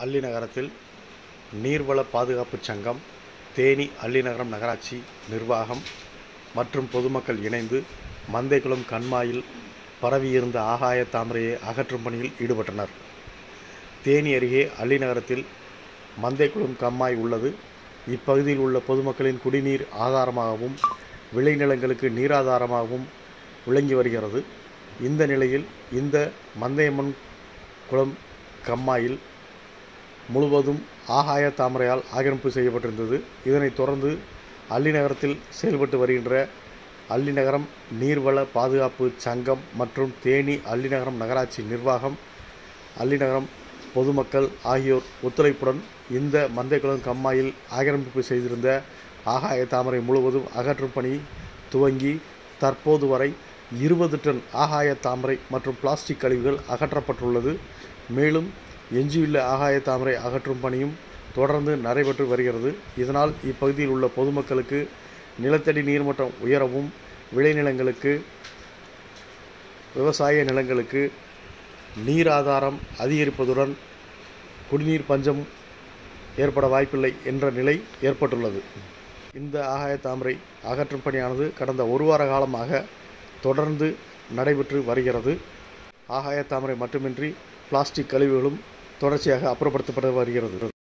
அல்லிநகரத்தில் நீர்வள பாதுகாப்புச் சங்கம் தேனி அல்லிநகரம் நகராட்சி நிர்வாகம் மற்றும் பொதுமக்கள் இணைந்து மந்தைக்குளம் கண்மாயில் பரவியிருந்த ஆகாய தாமரையை அகற்றும் பணியில் ஈடுபட்டனர் தேனி அருகே அல்லிநகரத்தில் மந்தைக்குளம் கம்மாய் உள்ளது இப்பகுதியில் உள்ள பொதுமக்களின் குடிநீர் ஆதாரமாகவும் விளைநிலங்களுக்கு நீராதாரமாகவும் விளங்கி வருகிறது இந்த நிலையில் இந்த மந்தையம்மன் குளம் கம்மாயில் முழுவதும் ஆகாய தாமரையால் ஆக்கிரமிப்பு செய்யப்பட்டிருந்தது இதனைத் தொடர்ந்து அல்லிநகரத்தில் செயல்பட்டு வருகின்ற அல்லிநகரம் நீர்வள பாதுகாப்பு சங்கம் மற்றும் தேனி அல்லிநகரம் நகராட்சி நிர்வாகம் அல்லிநகரம் பொதுமக்கள் ஆகியோர் ஒத்துழைப்புடன் இந்த மந்தைக்குளம் கம்மாயில் ஆக்கிரமிப்பு செய்திருந்த ஆகாய தாமரை முழுவதும் அகற்றும் பணி துவங்கி தற்போது வரை இருபது டன் ஆகாய தாமரை மற்றும் பிளாஸ்டிக் கழிவுகள் அகற்றப்பட்டுள்ளது மேலும் எஞ்சியுள்ள ஆகாய தாமரை அகற்றும் பணியும் தொடர்ந்து நடைபெற்று வருகிறது இதனால் இப்பகுதியில் உள்ள பொதுமக்களுக்கு நிலத்தடி நீர்மட்டம் உயரவும் விளைநிலங்களுக்கு விவசாய நிலங்களுக்கு நீர் ஆதாரம் அதிகரிப்பதுடன் குடிநீர் பஞ்சம் ஏற்பட வாய்ப்பில்லை என்ற நிலை ஏற்பட்டுள்ளது இந்த ஆகாய தாமரை அகற்றும் பணியானது கடந்த ஒரு வார காலமாக தொடர்ந்து நடைபெற்று வருகிறது ஆகாய தாமரை மட்டுமின்றி பிளாஸ்டிக் கழிவுகளும் தொடர்ச்சியாக அப்புறப்படுத்தப்பட்டு வருகிறது